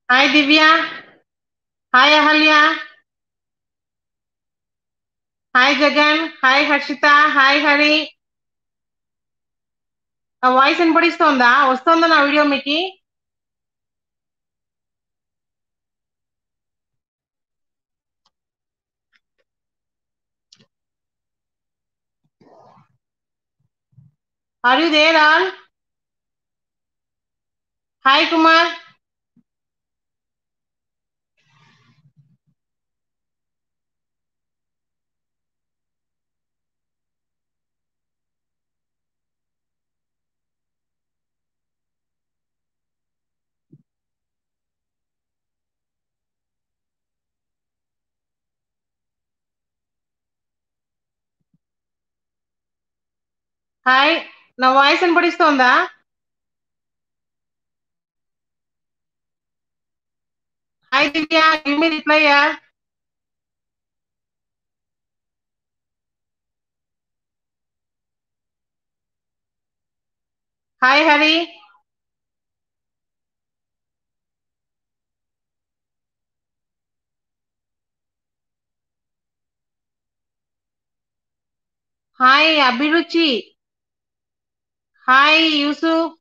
Hi Divya hi Ahalya hi Jagan hi Harshitha hi Hari నా voice వినపడిస్తోందా వస్తుందా నా వీడియో మీకు are you there all hi Kumar hi నా వాయిస్ వినపడిస్తోందా hi Divya give me reply యార్ hi Hari hi Abhiruchi hi Yusuf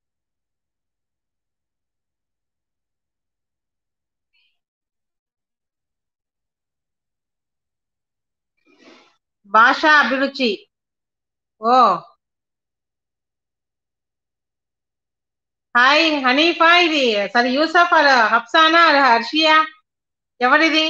Basha Abhiruchi ఓ హాయ్ హనీఫా ఇది సరే యూసఫ్ ఆర్ హప్సానా ఆర్ హర్షియా ఎవరిది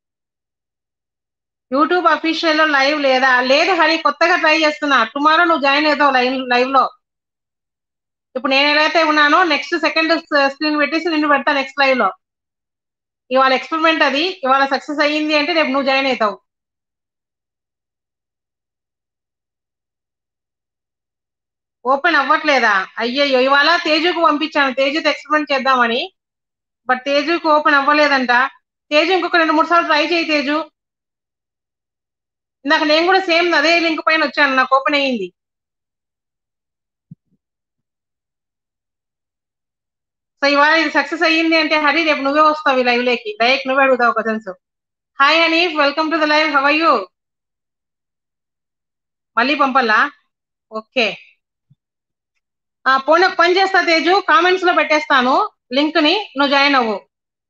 యూట్యూబ్ అఫీషియల్ లో లైవ్ లేదా లేదు హరి కొత్తగా ట్రై చేస్తున్నా టుమారో నువ్వు జాయిన్ అవుతావు లైవ్ లైవ్ లో ఇప్పుడు నేను ఏదైతే ఉన్నానో నెక్స్ట్ సెకండ్ స్క్రీన్ పెట్టేసి నిన్ను పెడతా నెక్స్ట్ లైవ్ లో ఇవాళ ఎక్స్పెరిమెంట్ అది ఇవాళ సక్సెస్ అయ్యింది అంటే రేపు నువ్వు జాయిన్ అవుతావు ఓపెన్ అవ్వట్లేదా అయ్యయ్యో ఇవాళ తేజుకు పంపించాను తేజుతో ఎక్స్పెరిమెంట్ చేద్దామని బట్ తేజుకు ఓపెన్ అవ్వలేదంట తేజు ఇంకొక రెండు మూడు సార్లు ట్రై చేయి తేజు ఇందాక నేను కూడా సేమ్ అదే లింక్ పైన వచ్చాను నాకు ఓపెన్ అయ్యింది సో ఇవాళ ఇది సక్సెస్ అయ్యింది అంటే హరి రేపు నువ్వే వస్తావు ఈ లైవ్ లోకి డైరెక్ట్ నువ్వే అడుగుతావు questions hi Hanif welcome to the live how you మళ్ళీ పంపల్లా ఓకే ఆ పోనీ ఒక పని చేస్తా తేజు కామెంట్స్ లో పెట్టేస్తాను లింక్ ని నువ్వు జాయిన్ అవ్వు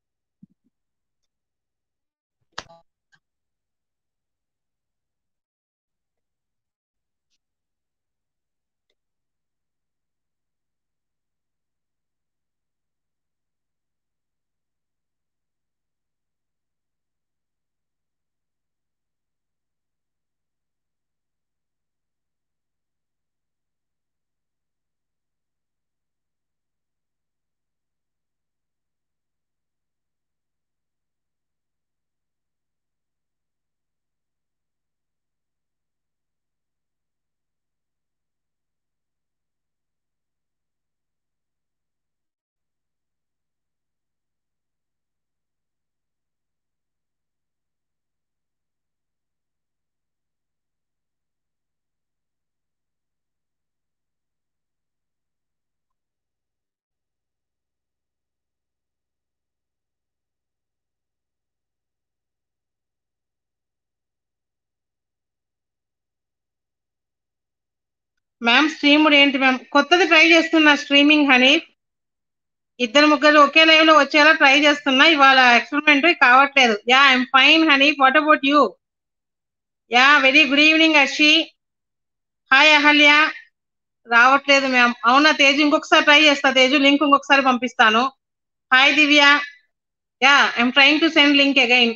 మ్యామ్ స్ట్రీముడ్ ఏంటి మ్యామ్ కొత్తది ట్రై చేస్తున్నా స్ట్రీమింగ్ హనీఫ్ ఇద్దరు ముగ్గురు ఒకే లైవ్ లో వచ్చేలా ట్రై చేస్తున్నా ఇవాళ ఎక్స్పెరిమెంట్ కావట్లేదు yeah I'm fine Hanif what about you yeah very good evening Ashi hi Ahalya రావట్లేదు మ్యామ్ అవునా తేజు ఇంకొకసారి ట్రై చేస్తా తేజు లింక్ ఇంకొకసారి పంపిస్తాను hi Divya yeah I'm trying to send link again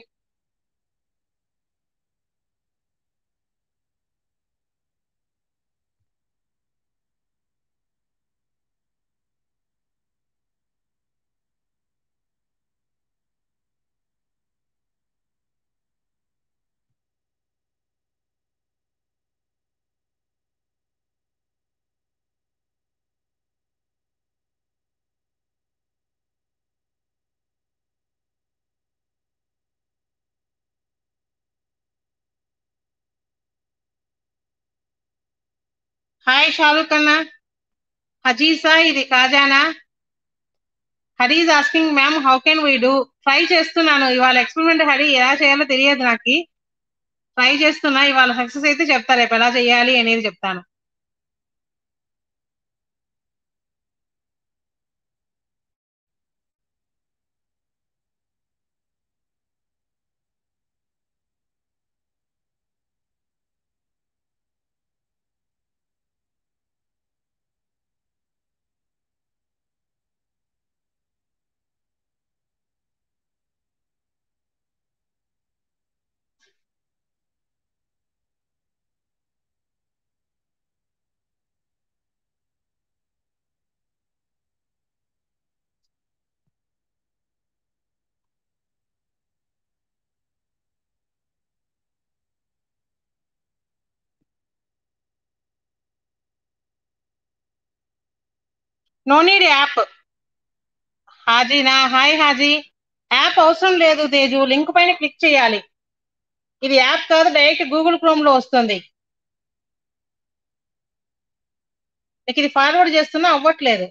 hi Shahrukh అన్న హజీసా ఇది కాజానా Hari is asking ma'am how can we do try చేస్తున్నాను ఇవాళ ఎక్స్పెరిమెంట్ హరి ఎలా చేయాలో తెలియదు నాకు ట్రై చేస్తున్నా ఇవాళ సక్సెస్ అయితే చెప్తా రేపు ఎలా చేయాలి అనేది చెప్తాను నో నీడ్ యాప్ హాజీనా హాయ్ హాజీ యాప్ అవసరం లేదు తేజు లింక్ పైన క్లిక్ చేయాలి ఇది యాప్ కాదు డైరెక్ట్ గూగుల్ క్రోమ్ లో వస్తుంది నీకు ఇది ఫార్వర్డ్ చేస్తున్నా అవ్వట్లేదు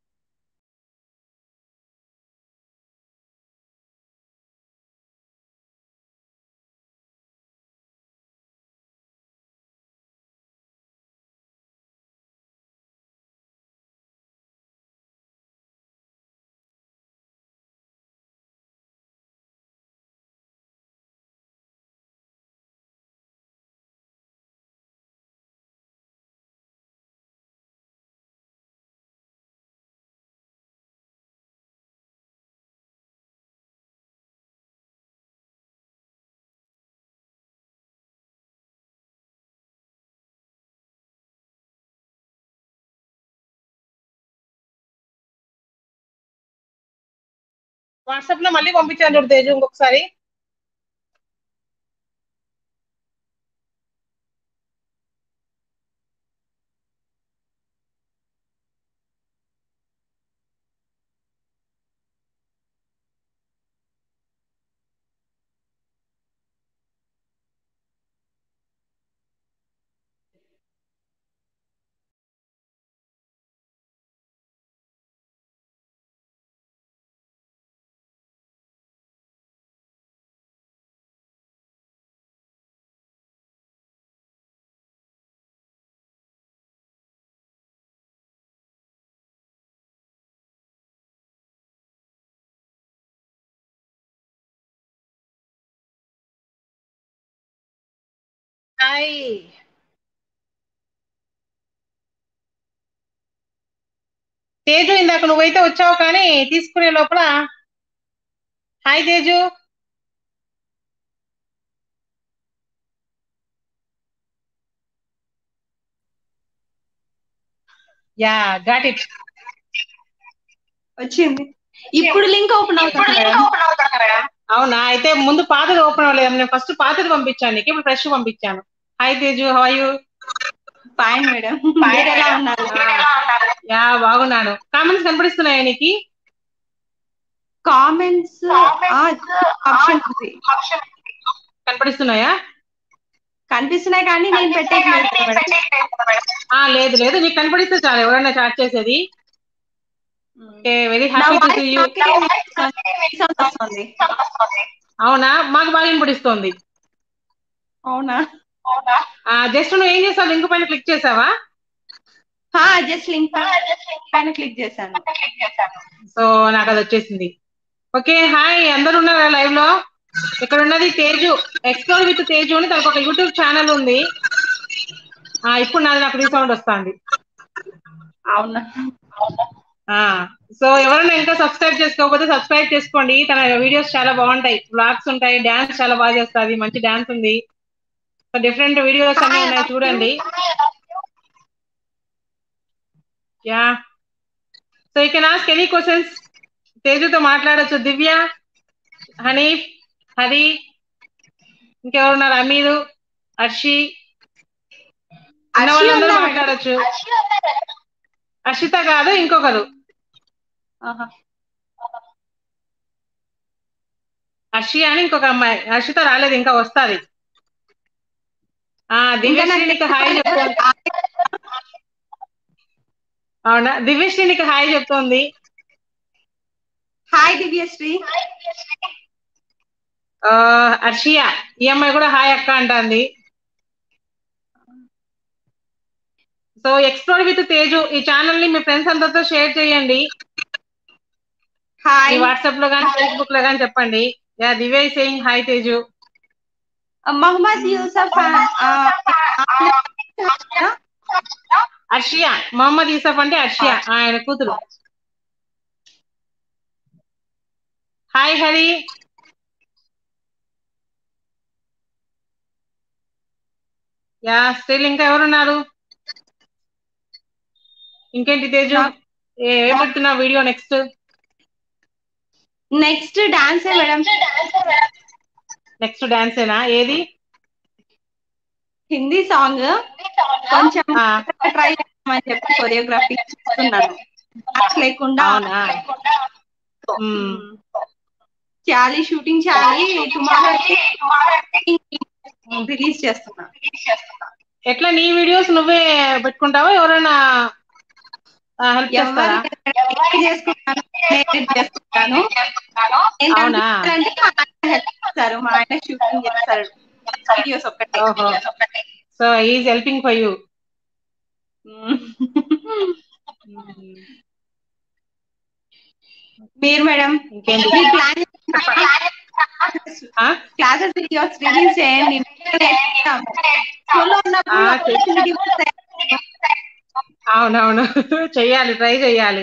వాట్సాప్ లో మళ్ళీ పంపించాను చూడు తేజు ఇంకొకసారి హాయ్ తేజు ఇందాక నువ్వైతే వచ్చావు కానీ తీసుకునే లోపల hi Teju yeah got it వచ్చింది ఇప్పుడు లింక్ ఓపెన్ అవుతుంది మేడం అవునా అయితే ముందు పాతది ఓపెన్ అవ్వలేదు నేను ఫస్ట్ పాతది పంపించాను నీకు ఇప్పుడు ఫ్రెష్ పంపించాను hi Teju how you fine madam మీరు ఎలా ఉన్నారు యా బాగున్నాను కామెంట్స్ కనపడిస్తున్నాయా నీకు కామెంట్స్ ఆప్షన్ ఉంది కనపడిస్తున్నాయా కనిపిస్తున్నాయి కానీ నేను పెట్టేయలేదు మేడం ఆ లేదు లేదు నీకు కనపడిస్తే చాలు ఎవరైనా చాట్ చేసేది ఓకే వెరీ నా happy to voice see you నాకే sound వస్తుంది అవునా మాకు బాగా వినపడిస్తోంది అవునా జస్ట్ నువ్వు ఏం చేసావు లింక్ పైన క్లిక్ చేసావా జస్ట్ లింక్ పైన క్లిక్ చేశాను సో నాకు అది వచ్చేసింది ఓకే హాయ్ అందరు ఉన్నారా లైవ్ లో ఇక్కడ ఉన్నది తేజు ఎక్స్ప్లోర్ విత్ తేజు అని తనకు ఒక యూట్యూబ్ ఛానల్ ఉంది ఆ ఇప్పుడు నాది నాకు రీసౌండ్ వస్తుంది అవునా సో ఎవరైనా ఇంకా సబ్స్క్రైబ్ చేసుకోకపోతే సబ్స్క్రైబ్ చేసుకోండి తన వీడియోస్ చాలా బాగుంటాయి బ్లాగ్స్ ఉంటాయి డాన్స్ చాలా బాగా చేస్తుంది మంచి డాన్స్ ఉంది సో డిఫరెంట్ వీడియోస్ అన్ని ఉన్నాయి చూడండి yeah so you can ask any questions తేజుతో మాట్లాడొచ్చు దివ్య హనీఫ్ హరి ఇంకెవరున్నారు అమీరు హర్షి ఉన్న హర్షి వాళ్ళందరూ ఉందా మేడం? మాట్లాడొచ్చు హర్షిత కాదు ఇంకొకరు ఆహా. హర్షి అని ఇంకొక అమ్మాయి హర్షిత రాలేదు ఇంకా వస్తాది ఆ ఇంకా నాకు దివ్యశ్రీనికి హాయ్ చెప్తోంది అవునా దివ్యశ్రీ నీకు హాయ్ చెప్తోంది హాయ్ దివ్యశ్రీ ఆ, అర్షియా ఈ అమ్మాయి కూడా హాయ్ అక్క అంటుంది సో ఎక్స్ప్లోర్ విత్ తేజు ఈ ఛానల్ ని మీ ఫ్రెండ్స్ అందరితో షేర్ చేయండి మీ హాయ్ వాట్సాప్ లో కానీ ఫేస్బుక్ లో కానీ చెప్పండి yeah Divya saying hi Teju Mohammed Yusuf ఆ, అర్షియా మొహమ్మద్ యూసఫ్ అంటే అర్షియా ఆయన కూతురు హాయ్ హరి యా స్టిల్ ఇంకా ఎవరున్నారు ఇంకేంటి తేజు ఏ ఏం పెడుతున్నావు వీడియో నెక్స్ట్ నెక్స్ట్ డాన్సే మేడం నెక్స్ట్ డాన్స్ ఏనా ఏది హిందీ సాంగ్ కొంచెం ఆ, ట్రై చేద్దామని చెప్పి కొరియోగ్రఫీ చేస్తున్నాను డాన్స్ లేకుండా అవునా మ్మ్. చేయాలి షూటింగ్ చేయాలి టుమారో రిలీజ్ చేస్తున్నా ఎట్లా నీ వీడియోస్ నువ్వే పెట్టుకుంటావా ఎవరైనా హెల్ప్ చేస్తారా ఎవరు చేసుకుంటాను edit చేసుకుంటాను అవునా? ఏంటంటే హెల్ప్ చేస్తారు మా ఆయన షూటింగ్ చేస్తారు వీడియోస్ ఒక్కటే ఓహో. So is helping for you మీరు మేడం ఇంకేంటి మీ ప్లాన్ ఆ? క్లాసెస్ వీడియోస్ రిలీజ్ చేయండి స్కూల్లో ఉన్నప్పుడు ఆ, opportunity వస్తే అవునవును చెయ్యాలి ట్రై చెయ్యాలి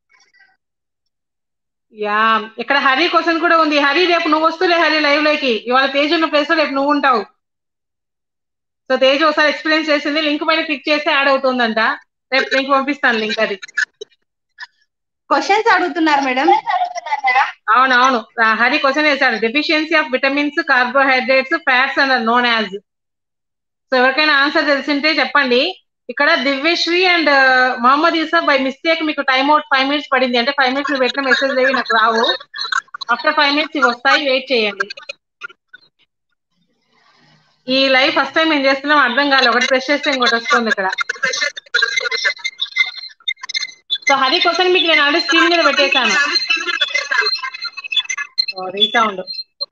యా ఇక్కడ హరి క్వశ్చన్ కూడా ఉంది హరి రేపు నువ్వు వస్తులే హరి లైవ్ లోకి ఇవాళ తేజ్ ఉన్న ప్లేస్ లో రేపు నువ్వు ఉంటావు సో తేజ్ ఒకసారి ఎక్స్పీరియన్స్ చేసింది లింక్ పైన క్లిక్ చేస్తే యాడ్ అవుతుందంట రేపు లింక్ పంపిస్తాను లింక్ అది క్వశ్చన్స్ అడుగుతున్నారు మేడం అవునవును ఆ, హరి క్వశ్చన్ వేశాడు deficiency of vitamins carbohydrates fats and known as so ఎవరికైనా ఆన్సర్ తెలిసింటే చెప్పండి ఇక్కడ Divyasri and Mohammed Yusuf by mistake మీకు టైం అవుట్ ఫైవ్ మినిట్స్ పడింది అంటే ఫైవ్ మినిట్స్ మీరు పెట్టిన మెసేజ్ లేవి నాకు రావు ఆఫ్టర్ ఫైవ్ మినిట్స్ ఇవి వస్తాయి వెయిట్ చేయండి ఈ లైవ్ ఫస్ట్ టైం ఏం చేస్తున్నాం అర్థం కాలే ఒకటి ప్రెస్ చేస్తే ఇంకోటి వస్తుంది ఇక్కడ సో హరి క్వశ్చన్ మీకు నేను ఆల్రెడీ స్క్రీన్ మీద పెట్టేశాను resound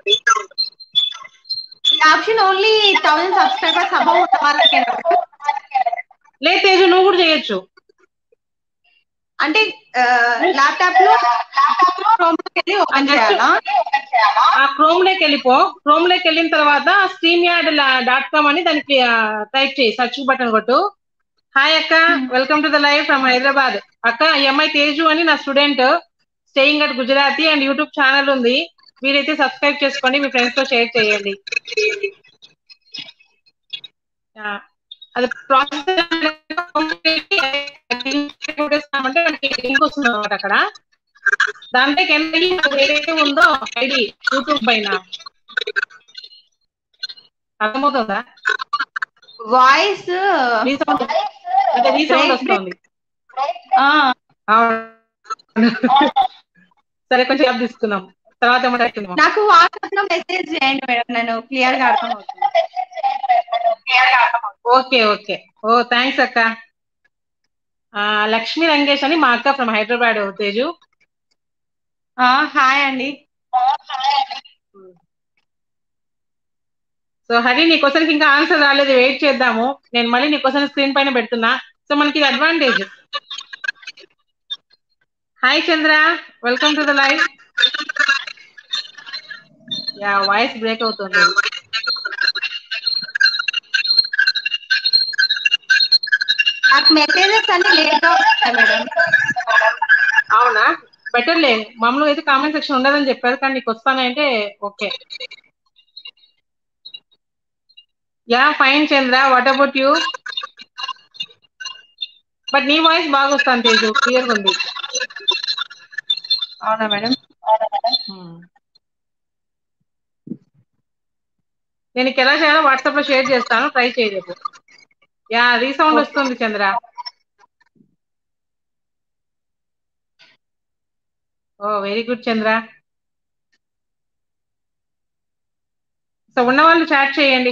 option only thousand subscribers above ఉన్న వాళ్ళకే లే తేజు నువ్వు కూడా చేయొచ్చు అంటే ల్యాప్టాప్ లో క్రోమ్ వెళ్ళి ఓపెన్ చేయాలా ఆ క్రోమ్ లోకి వెళ్ళిపో క్రోమ్ లోకి వెళ్ళిన తర్వాత స్ట్రీమ్ యార్డ్ డాట్ కామ్ అని దానికి టైప్ చేయి సర్చ్ బటన్ కొట్టు హాయ్ అక్క welcome to the live from Hyderabad అక్క ఈ అమ్మాయి తేజు అని నా student staying at Gujarati and YouTube channel ఉంది మీరైతే సబ్స్క్రైబ్ చేసుకోండి మీ ఫ్రెండ్స్ తో షేర్ చేయండి ఆ, అది ప్రాసెస్ అంటే మనకి లింక్ వస్తుంది అనమాట అక్కడ దాంట్లోకి వెళ్ళి మనకు ఏదైతే ఉందో ఐడి యూట్యూబ్ పైన అర్థమవుతుందా వాయిస్ రీసౌండ్ అంటే రీసౌండ్ వస్తుంది అవును సరే కొంచెం యాప్ తీసుకున్నాం తర్వాత ఏమంటే నాకు వాట్సాప్ లో మెసేజ్ చేయండి మేడం నేను క్లియర్ గా అర్థం అవుతుంది ఓకే ఓకే ఓ థ్యాంక్స్ అక్క ఆ, లక్ష్మీ రంగేష్ అని మా అక్క ఫ్రమ్ హైదరాబాద్ తేజు హాయ్ అండి సో హరి నీ క్వశ్చన్ ఇంకా ఆన్సర్ రాలేదు వెయిట్ చేద్దాము నేను మళ్ళీ నీ క్వశ్చన్ స్క్రీన్ పైన పెడుతున్నా సో మనకి ఇది advantage hi Chandra welcome to the live yeah voice break అవుతుంది నాకు మెసేజెస్ అన్ని లేట్ గా వస్తాయి మేడం అవునా బెటర్ లే మామూలుగా అయితే కామెంట్ సెక్షన్ ఉండదని చెప్పారు కానీ నీకు వస్తానంటే okay yeah fine Chandra what about you but నీ వాయిస్ బాగా వస్తాను తేజు క్లియర్ ఉంది అవునా మేడం నేను నీకు ఎలా చేయాలో వాట్సాప్ లో షేర్ చేస్తాను ట్రై చేయలేదు యా రీసౌండ్ వస్తుంది Chandra oh very good Chandra so ఉన్న వాళ్ళు చాట్ చేయండి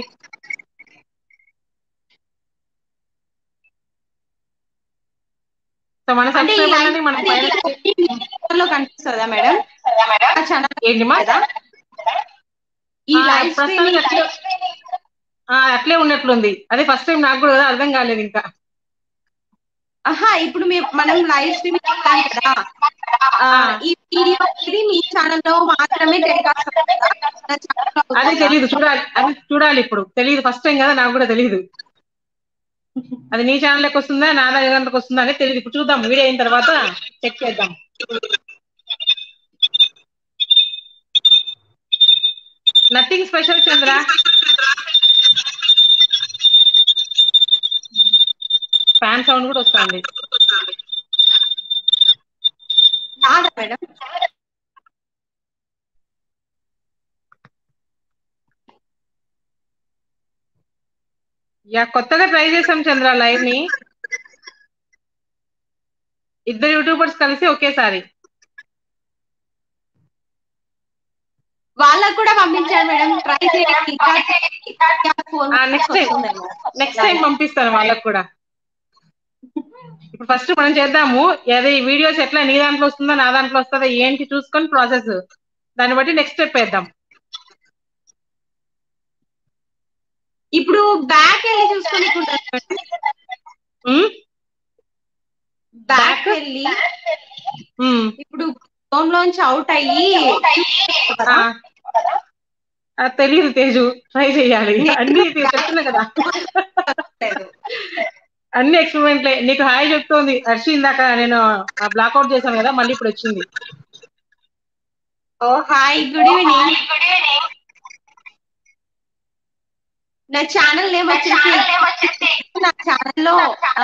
సో మన అంటే ఈ సబ్స్క్రైబర్ లైవ్ మన పైన లో కనిపిస్తుందా మేడం ఛానల్ ఏంటి మా కదా ఈ ఆ, లైవ్ ప్రస్తుతానికి అట్లే ఆ, అట్లే ఉన్నట్లుంది అదే ఫస్ట్ టైం నాకు కూడా అర్థం కాలేదు ఇంకా ఆహా ఇప్పుడు మీ మనం లైవ్ స్ట్రీమింగ్ చేస్తాం కదా ఆ, ఈ వీడియో అనేది మీ ఛానల్ లో మాత్రమే టెలికాస్ట్ అవుతుంది కదా? మన channel లో అదే అవుతుందా? తెలియదు చూడాలి అది చూడాలి ఇప్పుడు తెలియదు ఫస్ట్ టైం కదా నాకు కూడా తెలియదు అది నీ ఛానల్కి వస్తుందా నా దగ్గరకు వస్తుందా అనేది తెలియదు ఇప్పుడు చూద్దాం వీడియో అయిన తర్వాత చెక్ చేద్దాం nothing special Chandra fan sound కూడా వస్తుంది నాదా మేడం యా కొత్తగా ట్రై చేసాం చంద్ర లైవ్ ని ఇద్దరు యూట్యూబర్స్ కలిసి ఒకేసారి వాళ్ళకు కూడా పంపించాను మేడం ట్రై చేయండి phone next time next time పంపిస్తాను వాళ్ళకు కూడా ఇప్పుడు ఫస్ట్ మనం చేద్దాము అదే ఈ వీడియోస్ ఎట్లా నీ దాంట్లో వస్తుందో నా దాంట్లో వస్తుందో ఏంటి చూసుకొని ప్రాసెస్ దాన్ని బట్టి నెక్స్ట్ స్టెప్ వేద్దాం ఇప్పుడు బ్యాక్ వెళ్ళి చూసుకొని ఉమ్? బ్యాక్ వెళ్ళి ఉమ్. ఇప్పుడు ఫోన్ లోంచి అవుట్ అయ్యి ఆ. ఆ, తెలీదు తేజు ట్రై చేయాలి అన్ని చెప్తున్నా కదా అన్ని ఎక్స్పెరిమెంట్లే నీకు హాయ్ చెప్తోంది హర్షి ఇందాక నేను బ్లాక్అవుట్ చేశాను కదా మళ్ళీ ఇప్పుడు వచ్చింది ఓ హాయ్ గుడ్ ఈవినింగ్ నా ఛానల్ నేమ్ వచ్చేసి నా ఛానల్ లో ఆ,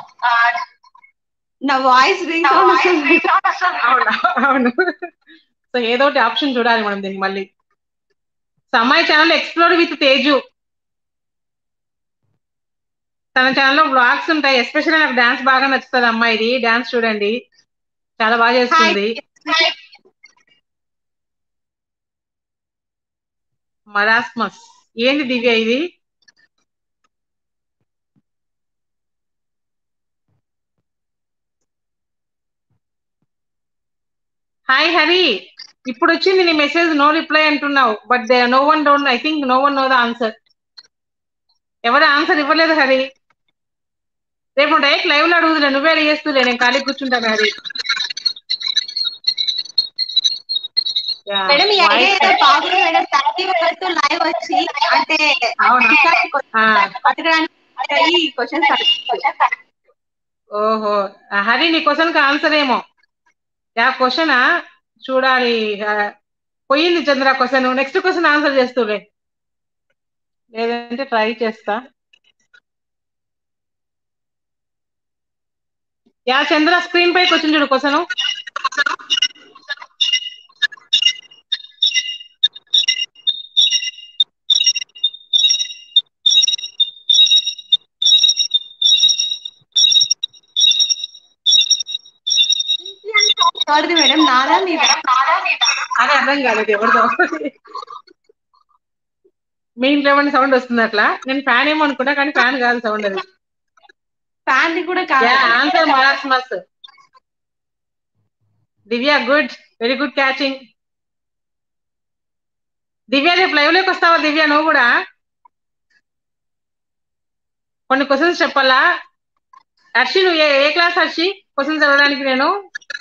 నా వాయిస్ రింగ్ సౌండ్ వస్తుంది అవునా అవును సో ఏదో ఒకటి ఆప్షన్ చూడాలి మనం దీనికి మళ్ళీ సో అమ్మాయి ఛానల్ ఎక్స్ప్లోర్ విత్ తేజు తన ఛానల్లో బ్లాగ్స్ ఉంటాయి ఎస్పెషల్లీ నాకు డాన్స్ బాగా నచ్చుతుంది అమ్మాయిది డాన్స్ చూడండి చాలా బాగా చేస్తుంది మరాస్మస్ ఏంది దివ్య ఇది హాయ్ హరి ఇప్పుడు వచ్చింది నీ మెసేజ్ నో రిప్లై అంటున్నావు but no one don't I think no one know the answer ఎవరు ఆన్సర్ ఇవ్వలేదు హరి రేపు డైరెక్ట్ లైవ్ లో అడుగుతులే నువ్వే అడిగేస్తులే నేను ఖాళీ కూర్చుంటాను హరి Yeah, మేడం ఈ ఐడియా voice- ఏదో బాగుంది మేడం థర్టీ వరకు లైవ్ వచ్చి అంటే అవునా? ఆ. అడగడానికి ఈ క్వశ్చన్స్ ఓహో ఆ, హరి నీ క్వశ్చన్ కి ఆన్సర్ ఏమో యా క్వశ్చన్ చూడాలి ఆ, పోయింది Chandra question next question answer చేస్తులే లేదంటే ట్రై చేస్తా యా చంద్ర స్క్రీన్ పైకి వచ్చింది చూడు క్వశ్చన్ ఎవరిది మేడం నాదా మీదా అని అర్థం కాలేదు ఎవరిదో మీ ఇంట్లో ఏమైనా సౌండ్ వస్తుంది అట్లా నేను ఫ్యాన్ ఏమో అనుకున్నా కానీ ఫ్యాన్ కాదు సౌండ్ అది ఫ్యాన్ ది కూడా కాదు answer marasmus Divya good very good catching Divya రేపు లైవ్ లోకి వస్తావా దివ్య నువ్వు కూడా కొన్ని క్వశ్చన్స్ చెప్పాలా హర్షి నువ్వు ఏ ఏ క్లాస్ హర్షి క్వశ్చన్స్ చదవడానికి నేను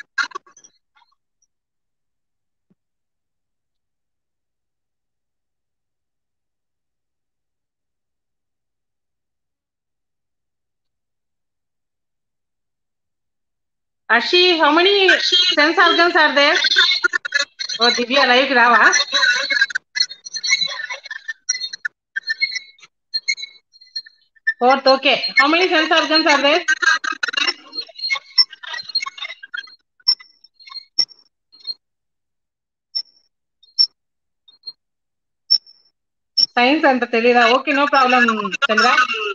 Harshi how many sense organs are there oh Divya live కి రావా fourth okay how many sense organs are there science అంత తెలీదా okay no problem Chandra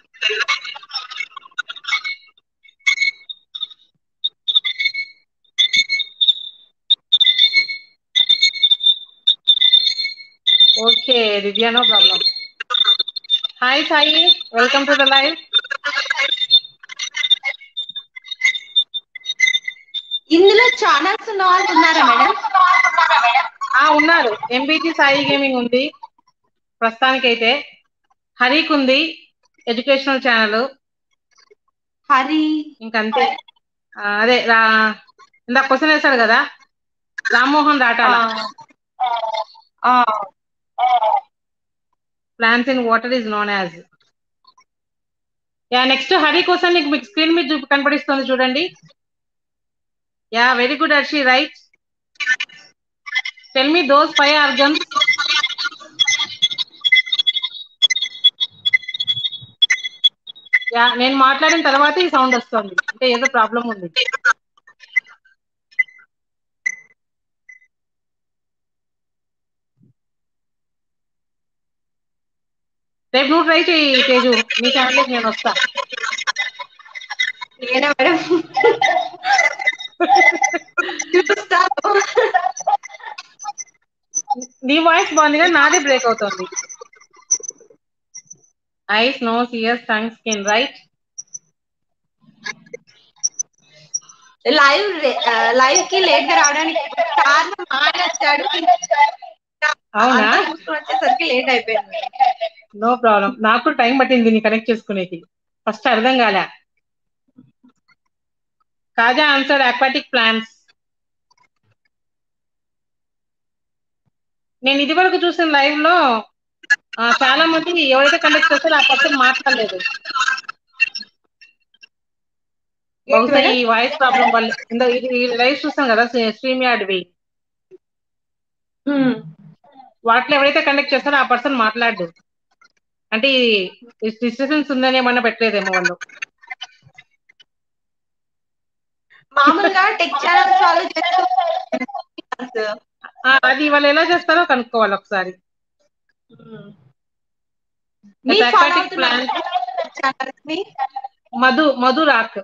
okay Divya no problem hi Sai welcome to the live ఇందులో ఛానల్స్ ఉన్న వాళ్ళు ఉన్నారా మేడం ఆ ఉన్నారు ఎంబీటీ సాయి గేమింగ్ ఉంది ప్రస్తుతానికైతే హరీక్ ఉంది ఎడ్యుకేషనల్ ఛానల్ హరి ఇంకంతే ఆ, అదే రా ఇందాక క్వశ్చన్ వేశాడు కదా రామ్మోహన్ రాటాల ఆ, plants in water is known as yeah next Hari కోసం నీకు మీకు స్క్రీన్ మీద చూపి కనపడిస్తుంది చూడండి yeah very good Arshi right tell me those five organs yeah నేను మాట్లాడిన తర్వాత ఈ సౌండ్ వస్తుంది అంటే ఏదో ప్రాబ్లం ఉంది రేపు నువ్వు ట్రై చేయి తేజు మీ ఛానల్కి నేను వస్తా నేనా మేడం చూస్తాను నీ వాయిస్ బాగుంది కానీ నాదే బ్రేక్ అవుతుంది eyes nose ears tongue skin right live live కి లేట్ గా రావడానికి కారణం ఆయన వచ్చాడు అవునా అంతా చూసుకొని వచ్చేసరికి లేట్ అయిపోయింది నో ప్రాబ్లం నాకు టైం పట్టింది దీన్ని కనెక్ట్ చేసుకునేకి ఫస్ట్ అర్థం కాలే కాజా ఆన్సర్ అక్వాటిక్ ప్లాంట్స్ నేను ఇది వరకు చూసిన లైవ్ లో ఆ, చాలా మంది ఎవరైతే కండక్ట్ చేస్తారో ఆ పర్సన్ మాట్లాడలేదు బహుశా ఈ వాయిస్ ప్రాబ్లం వల్ల ఇందా ఇది లైవ్ చూస్తాం కదా స్ట్రీమ్ యార్డ్వి హ్మ్. వాటిలో ఎవరైతే కండక్ట్ చేస్తారో ఆ పర్సన్ మాట్లాడు అంటే డిస్టర్బెన్స్ ఉందని ఏమన్నా పెట్టలేదేమో వాళ్ళు మామూలుగా టెక్ ఛానల్స్ వాళ్ళు చేస్తూ ఆ, అది వాళ్ళు ఎలా చేస్తారో కనుక్కోవాలి ఒకసారి మీ It's follow aquatic plant. Channels ని Madhu Madhu rock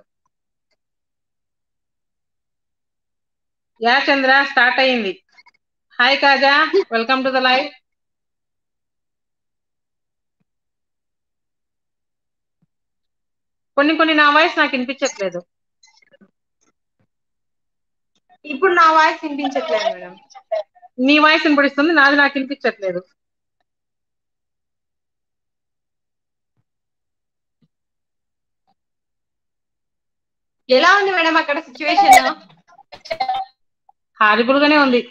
yeah Chandra start అయింది hi Kaja welcome to the live కొన్ని కొన్ని నా వాయిస్ నాకు వినిపించట్లేదు ఇప్పుడు నా వాయిస్ వినిపించట్లేదు మేడం నీ వాయిస్ వినపడిస్తుంది నాది నాకు వినిపించట్లేదు ఎలా ఉంది మేడం అక్కడ సిచ్యువేషన్ హారిబుల్ గానే ఉంది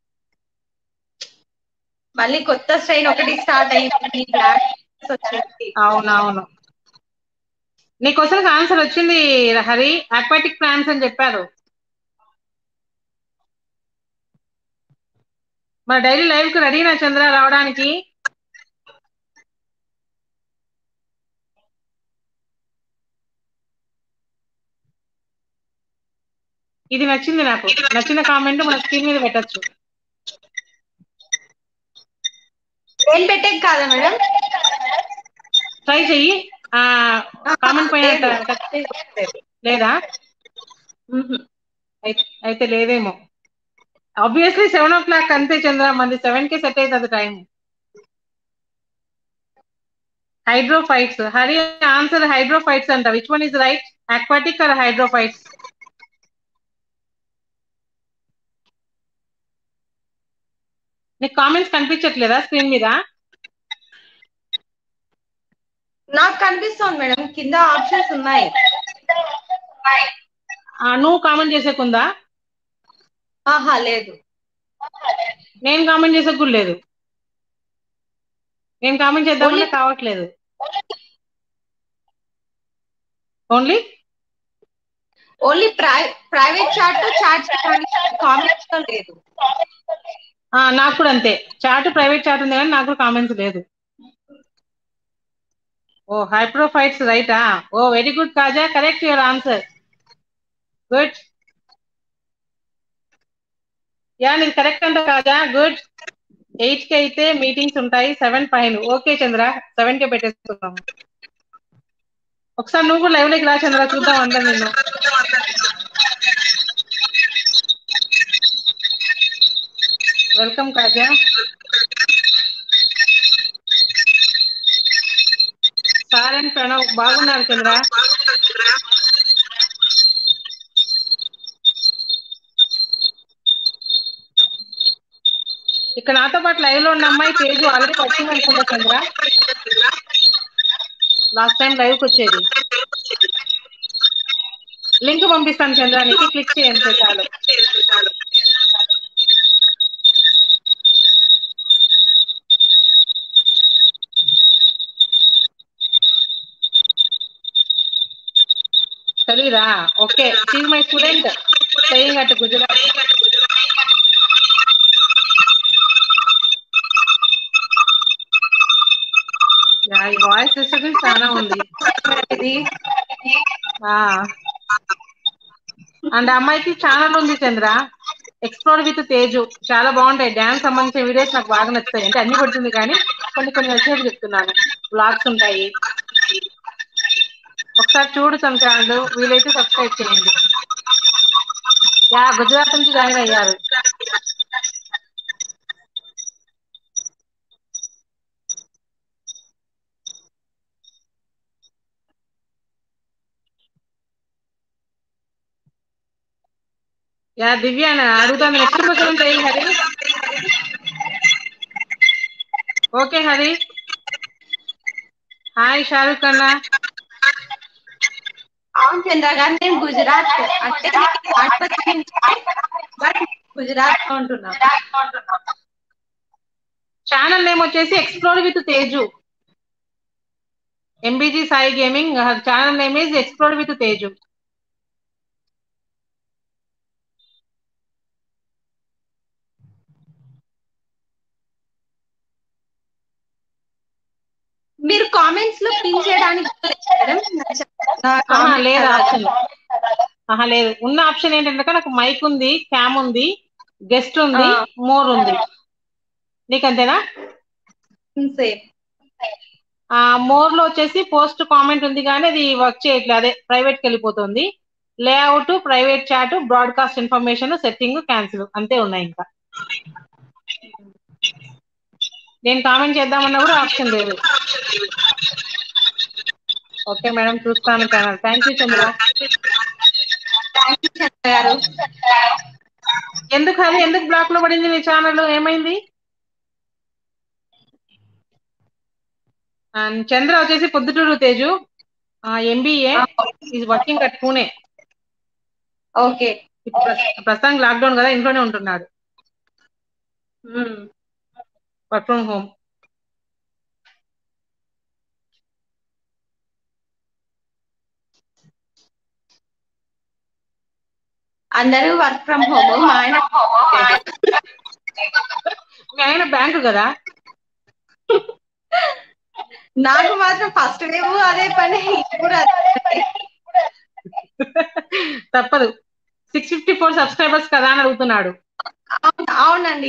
మళ్ళీ కొత్త స్ట్రెయిన్ ఒకటి స్టార్ట్ అయింది బ్లాక్ వచ్చింది అవునవును నీ క్వశ్చన్ ఆన్సర్ వచ్చింది హరి అక్వాటిక్ ప్లాంట్స్ అని చెప్పారు మన డైలీ లైవ్ కు రెడీనా చంద్ర రావడానికి ఇది నచ్చింది నాకు నచ్చిన కామెంట్ మన స్క్రీన్ మీద పెట్టచ్చు ఏం పెట్టే కాదా మేడం ట్రై చెయ్యి ఆ కామెంట్ పైన లేదు. టచ్ లేదా అయి- అయితే లేదేమో ఆబ్వియస్లీ సెవెన్ ఓ క్లాక్ అంతే చంద్ర మంది సెవెన్ కి సెట్ అవుతుంది time hydrophytes Hari answer hydrophytes అంట which one is right aquatic or hydrophytes నీకు కామెంట్స్ కనిపించట్లేదా స్క్రీన్ మీద నాకు కనిపిస్తోంది మేడం కింద ఆప్షన్స్ ఉన్నాయి ఆ, నువ్వు కామెంట్ చేసేకుందా ఆహా లేదు నేను కామెంట్ చేసే కూడా లేదు నేను కామెంట్ చేద్దామన్నా Only- కావట్లేదు only only private chat chat చేయడానికి కామెంట్స్ లో లేదు నాకు కూడా అంతే చాట్ ప్రైవేట్ చాట్ ఉంది కానీ నాకు కూడా కామెంట్స్ లేదు ఓ హైప్రోఫైట్స్ రైటా oh very good Kaja correct your answer good yeah నీది కరెక్ట్ అంట కాజా గుడ్ ఎయిట్ కి అయితే మీటింగ్స్ ఉంటాయి సెవెన్ పైన ఓకే చంద్ర సెవెన్ కి పెట్టేసుకుందాం ఒకసారి నువ్వు కూడా లైవ్ లోకి రా చంద్ర చూద్దాం అందరం నేను welcome Kaja sir and Pranav బాగున్నారు చంద్ర ఇక్కడ నాతో పాటు లైవ్ లో ఉన్న అమ్మాయి తేజు ఆల్రెడీ వచ్చింది అనుకుంటా చంద్ర లాస్ట్ టైం లైవ్ కి వచ్చేది లింక్ పంపిస్తాను చంద్ర నీకు క్లిక్ చేయండి చాలు తెలీదా okay she's my student staying at Gujarat yeah, ఈ వాయిస్ డిస్టర్బెన్స్ చాలా ఉంది ఇది అండ్ అమ్మాయికి ఛానల్ ఉంది చంద్ర ఎక్స్ప్లోర్ విత్ తేజు చాలా బాగుంటాయి డాన్స్ సంబంధించిన వీడియోస్ నాకు బాగా నచ్చుతాయి అంటే అన్ని పడుతుంది కానీ కొన్ని కొన్ని నచ్చినట్టు చెప్తున్నాను బ్లాగ్స్ ఉంటాయి ఒకసారి చూడు తన ఛానల్ వీలైతే సబ్స్క్రైబ్ చేయండి యా గుజరాత్ నుంచి జాయిన్ అయ్యారు యా దివ్య అడుగుతాను నెక్స్ట్ క్వశ్చన్ చేయి హరి ఓకే హరి హాయ్ షారుఖ్ అన్న అవును చంద్ర గారు నేను గుజరాత్ అంటే నేను తాడిపత్రి నుంచి బట్ గుజరాత్ లో ఉంటున్నా ఛానల్ నేమ్ వచ్చేసి explore with Teju MBG Sai gaming channel name is explore with Teju మీరు కామెంట్స్ లో పిన్ చేయడానికి మేడం నా ఆహా, comment లేదు కదా. ఆప్షన్ ఆహా లేదు ఉన్న ఆప్షన్ ఏంటంటే నాకు మైక్ ఉంది క్యామ్ ఉంది గెస్ట్ ఉంది ఆ. మోర్ ఉంది నీకు అంతేనా సేమ్ ఆ మోర్ లో వచ్చేసి పోస్ట్ కామెంట్ ఉంది కానీ అది వర్క్ చేయట్లేదు అదే ప్రైవేట్ కి వెళ్ళిపోతుంది layout private chat broadcast information setting cancel అంతే ఉన్నాయి ఇంకా నేను కామెంట్ చేద్దామన్నా కూడా ఆప్షన్ లేదు ఓకే మేడం చూస్తాను channel thank you Chandra thank you Chandra గారు ఎందుకు అది ఎందుకు బ్లాక్ లో పడింది నీ ఛానల్ ఏమైంది అండ్ చంద్ర వచ్చేసి Proddatur Teju MBA is working at Pune okay ఇప్పుడు ప్రస్- ప్రస్తుతానికి లాక్డౌన్ కదా ఇంట్లోనే ఉంటున్నాడు వర్క్ ఫ్రమ్ హోమ్ అందరూ వర్క్ ఫ్రమ్ హోమ్ మా ఆయన మీ ఆయన బ్యాంకు కదా నాకు మాత్రం ఫస్ట్ వేవ్ అదే పని ఇప్పుడు అదే పని. తప్పదు సిక్స్ ఫిఫ్టీ ఫోర్ సబ్స్క్రైబర్స్ కదా అని అడుగుతున్నాడు అవును అవునండి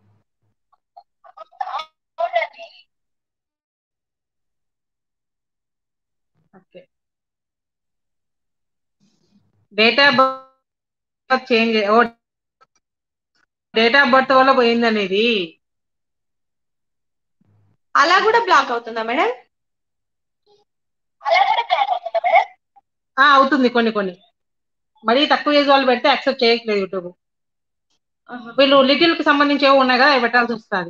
okay date of birth change oh date of birth వల్ల పోయిందని ఇది అలా కూడా బ్లాక్ అవుతుందా మేడం ఆ, అవుతుంది కొన్ని కొన్ని మరీ తక్కువ ఏజ్ వాళ్ళు పెడితే యాక్సెప్ట్ చేయట్లేదు యూట్యూబ్ వీళ్ళు లిటిల్ కి సంబంధించి ఏవో ఉన్నాయి కదా అవి పెట్టాల్సి వస్తుంది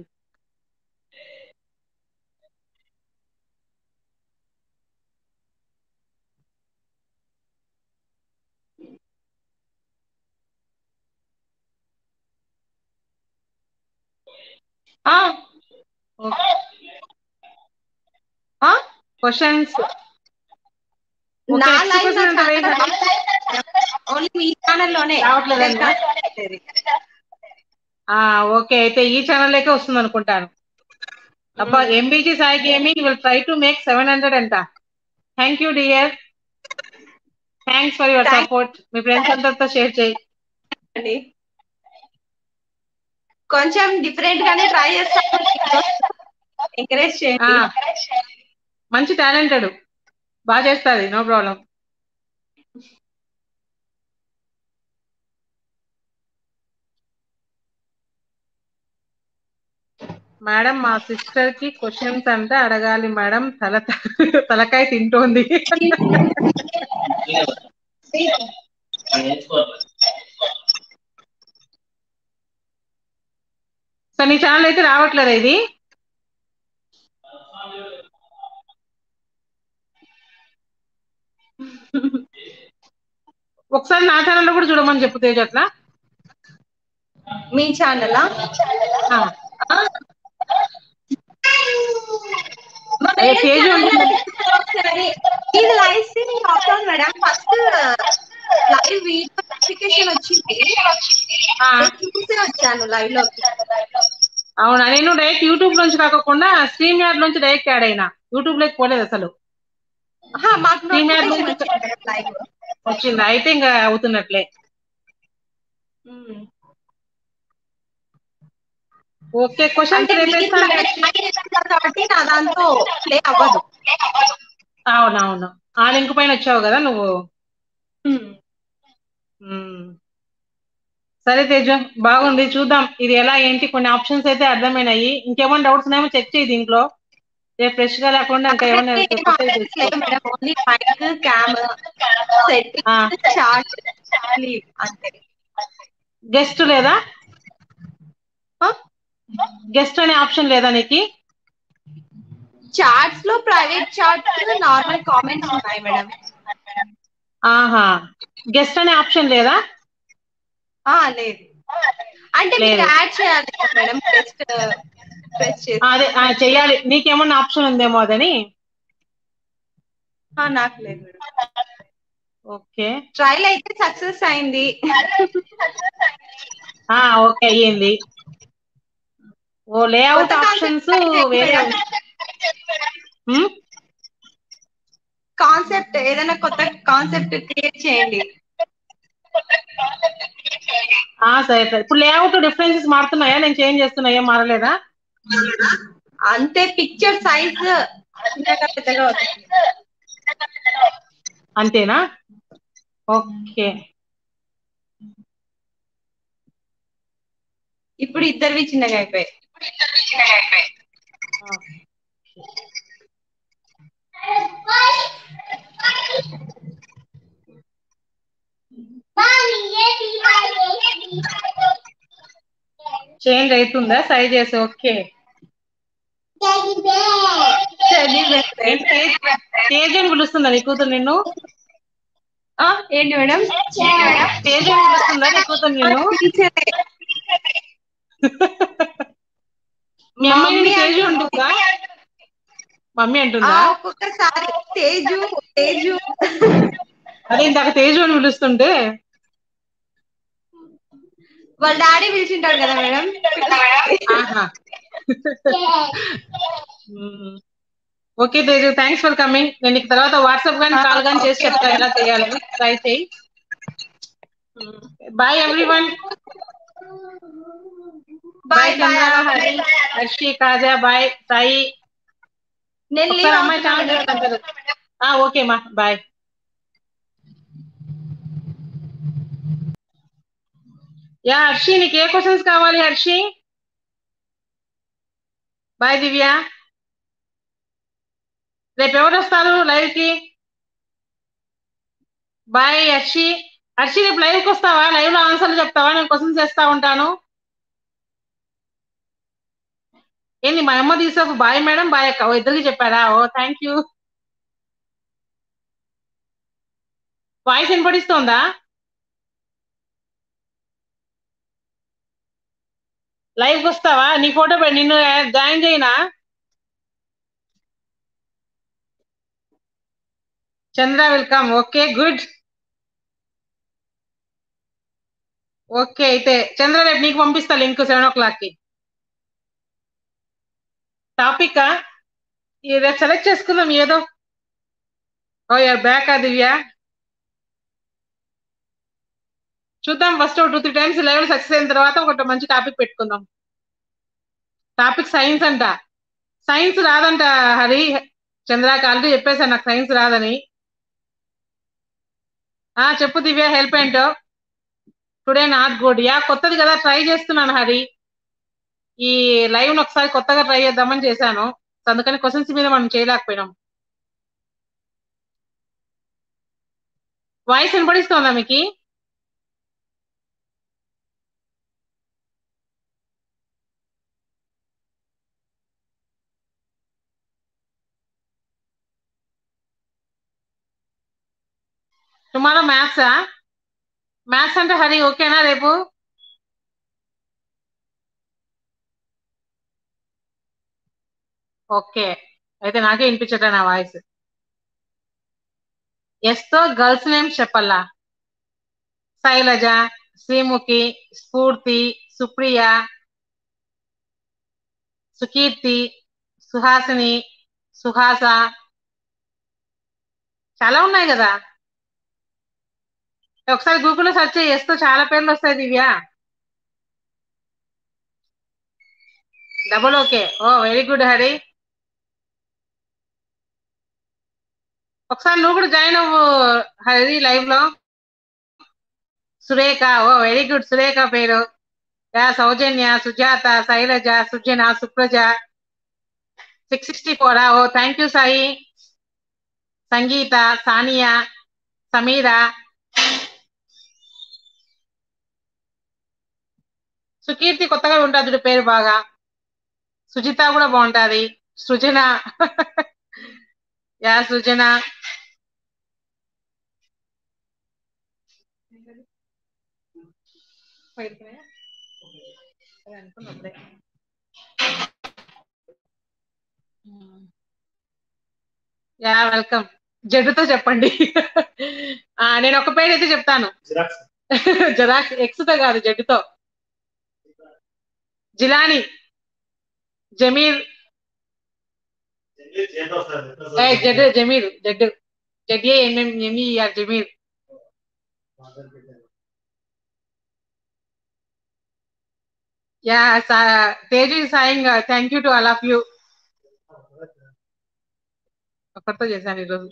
ఆ, ఆ? క్వశ్చన్స్ నా next లైవ్ question అంటే wait. ఓన్లీ మీ ఛానల్ లోనే రావట్లేదండి. ఆ ఓకే అయితే ఈ ఛానల్ లేకే వస్తుంది అనుకుంటాను అబ్బా MBG Sai gaming will try to make seven hundred అంట thank you dear thanks for your Thank- support మీ ఫ్రెండ్స్ అందరితో షేర్ చేయి అండి కొంచెం డిఫరెంట్ గానే ట్రై చేస్తాను ఎంకరేజ్ ఆ, చేయండి మంచి టాలెంటెడ్ బాగా చేస్తుంది నో ప్రాబ్లం మేడం మా సిస్టర్ కి క్వశ్చన్స్ అంటే అడగాలి మేడం తల తలకాయ తింటోంది సో నీ ఛానల్ అయితే రావట్లేదా ఇది ఒకసారి నా ఛానల్లో కూడా చూడమని చెప్పు తేజ అట్లా మీ ఛానల్ ఆ, అదే తేజు ఉంటుంది. ఇది లైవ్ స్ట్రీమింగ్ అవుతుంది madam first live video notification వచ్చింది ఆ, చూసే వచ్చాను లైవ్ లోకి అవునా నేను డైరెక్ట్ యూట్యూబ్ నుంచి కాకుండా స్ట్రీమ్ యార్డ్ నుంచి డైరెక్ట్ యాడ్ అయినా యూట్యూబ్ లోకి పోలేదు అసలు ఆహా, మాకు Stream yard నోటిఫికేషన్ నుంచి- వచ్చింది మేడం లైవ్ వచ్చింది అయితే ఇంకా అవుతున్నట్లే ఉమ్. ఓకే క్వశ్చన్స్ అంటే మీరు రేపేస్తాను live streaming చేస్తారు కాబట్టి నా దాంతో ప్లే అవ్వదు అవునవును ఆ లింక్ పైన వచ్చావు కదా నువ్వు ఉమ్. మ్మ్. సరే తేజ బాగుంది చూద్దాం ఇది ఎలా ఏంటి కొన్ని ఆప్షన్స్ అయితే అర్థమైనాయి ఇంకేమైనా డౌట్స్ ఉన్నాయేమో చెక్ చేయి దీంట్లో రేపు ఫ్రెష్ గా లేకుండా ఇంకా ఏమైనా ఏం కొత్తవి ఆప్షన్స్ తెలుసుకో. లేవు మేడం ఓన్లీ మైక్ క్యామ్ ఆ. సెట్టింగ్స్ చార్ట్ అంతే గెస్ట్ లేదా ఆ? గెస్ట్ అనే ఆప్షన్ లేదా నీకు చార్ట్స్ లో ప్రైవేట్ చార్ట్స్ నార్మల్ కామెంట్స్ ఉన్నాయి మేడం ఆహా గెస్ట్ అనే ఆప్షన్ లేదా ఆ లేదు అంటే మీరు లేదు. యాడ్ చేయాలి కదా మేడం జస్ట్ ప్రెస్ చేసి అదే ఆ, చెయ్యాలి నీకేమన్నా ఆప్షన్ ఉందేమో అదని ఆ, నాకు లేదు మేడం ఓకే ట్రయల్ అయితే సక్సెస్ అయింది ఆ ఓకే అయ్యింది ఓ లేఅవుట్ కొత్త ఆప్షన్స్ concept అయితే వేరే మేడం. మ్మ్? కాన్సెప్ట్ ఏదైనా కొత్త కాన్సెప్ట్ క్రియేట్ చేయండి ఆ సరే సరే ఇప్పుడు లేఅవుట్ డిఫరెన్సెస్ మారుతున్నాయా నేను చేంజ్ చేస్తున్నా ఏం మారలేదా అంతే పిక్చర్ సైజ్ చిన్నగా పెద్దగా అవుతుంది అంతేనా ఓకే ఇప్పుడు ఇద్దరివి చిన్నగా అయిపోయాయి చేంజ్ అవుతుందా సైజ్ చేసి ఓకే ఏం తేజ్ తేజ్ అని పిలుస్తుందా నీ కూతురు నిన్ను ఆ, ఏంటి మేడం తేజ్ అని పిలుస్తుందా నీ కూతురు నిన్ను మీ అమ్మాయి మమ్మీ తేజు అంటుంది. అంటుందా మమ్మీ ఆ, అంటుందా ఒక్కొక్కసారి తేజు తేజు అదే ఇందాక తేజు అని పిలుస్తుంటే వాళ్ళ డాడీ పిలిచింటాడు కదా మేడం ఆహా మ్మ్. Okay Teju thanks for coming నేను నీకు తర్వాత వాట్సాప్ కానీ కాల్ కానీ చేసి చెప్తా ఎలా చేయాలని ట్రై చేయి bye everyone bye bye bye Chandra Hari Harshi Kaja bye Sai నేను ఒకసారి లీవ్ అమ్మాయి ఛానల్ అవుతున్నాను చూడటం ఆ ఓకే మా బాయ్ యా హర్షి నీకు ఏ క్వశ్చన్స్ కావాలి హర్షి బాయ్ దివ్య రేపు ఎవరు వస్తారు లైవ్ కి బాయ్ హర్షి హర్షి రేపు లైవ్ కి వస్తావా లైవ్ లో ఆన్సర్లు చెప్తావా నేను క్వశ్చన్స్ చేస్తా ఉంటాను ఏంది మా అమ్మ తీసావు బాయ్ మేడం బాయ్ అక్క ఓ ఇద్దరికి చెప్పారా ఓ థ్యాంక్ యూ వాయిస్ వినపడిస్తోందా లైవ్ కి వస్తావా నీ ఫోటో పెట్టి నిన్ను జాయిన్ చేయనా Chandra welcome okay good okay అయితే చంద్ర రేపు నీకు పంపిస్తా లింక్ సెవెన్ ఓ క్లాక్ కి టాపిక్ రేపు సెలెక్ట్ చేసుకుందాం ఏదో ఓ యార్ బ్యాక్ ఆ దివ్య చూద్దాం first two three times level success అయిన తర్వాత ఒకటి మంచి టాపిక్ పెట్టుకుందాం టాపిక్ సైన్స్ అంట సైన్స్ రాదంట హరి చంద్రాకి ఆల్రెడీ చెప్పేశాను నాకు సైన్స్ రాదని ఆ చెప్పు దివ్య హెల్ప్ ఏంటో టుడే నాట్ గుడ్ యా కొత్తది కదా ట్రై చేస్తున్నాను హరి ఈ లైవ్ ఒకసారి కొత్తగా ట్రై చేద్దామని చేశాను సో అందుకని క్వశ్చన్స్ మీద మనం చేయలేకపోయినాం వాయిస్ వినపడిస్తోందా మీకు టుమారో మ్యాథ్సా మ్యాథ్స్ అంటే హరి ఓకేనా రేపు ఓకే అయితే నాకే వినిపించట నా వాయిస్ ఎస్ తో గర్ల్స్ నేమ్స్ చెప్పాలా శైలజ శ్రీముఖి స్ఫూర్తి సుప్రియ సుకీర్తి సుహాసిని సుహాస చాలా ఉన్నాయి కదా ఒకసారి గూగుల్లో సెర్చ్ చేయి ఎస్ తో చాలా పేర్లు వస్తాయి Divya double okay oh very good Hari ఒకసారి నువ్వు కూడా జాయిన్ అవ్వు హరి లైవ్ లో Surekha oh very good Surekha పేరు yeah Soujanya Sujatha Sailaja Sujana Supraja six sixty four oh thank you Sai Sangeetha Saniya Sameera Sukeerthi కొత్తగా ఉంటుంది చూడు పేరు బాగా సుజిత కూడా బాగుంటది Srujana yeah Srujana yeah welcome జడ్డుతో చెప్పండి ఆ నేను ఒక పేరు అయితే చెప్తాను జిరాక్స్ జరాక్స్ ఎక్స్ తో కాదు జడ్డుతో జిలాని జమీర్ చేద్దాం sir A Z Zameer Z ZA MM MER Zameer yeah Teju saying thank you to all of you ఒకరితో చేశాను ఈరోజు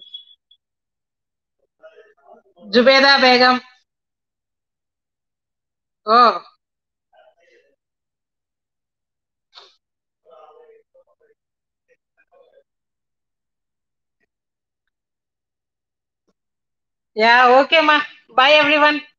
Zubeda Begum oh yeah okay మా బాయ్ ఎవ్రీవన్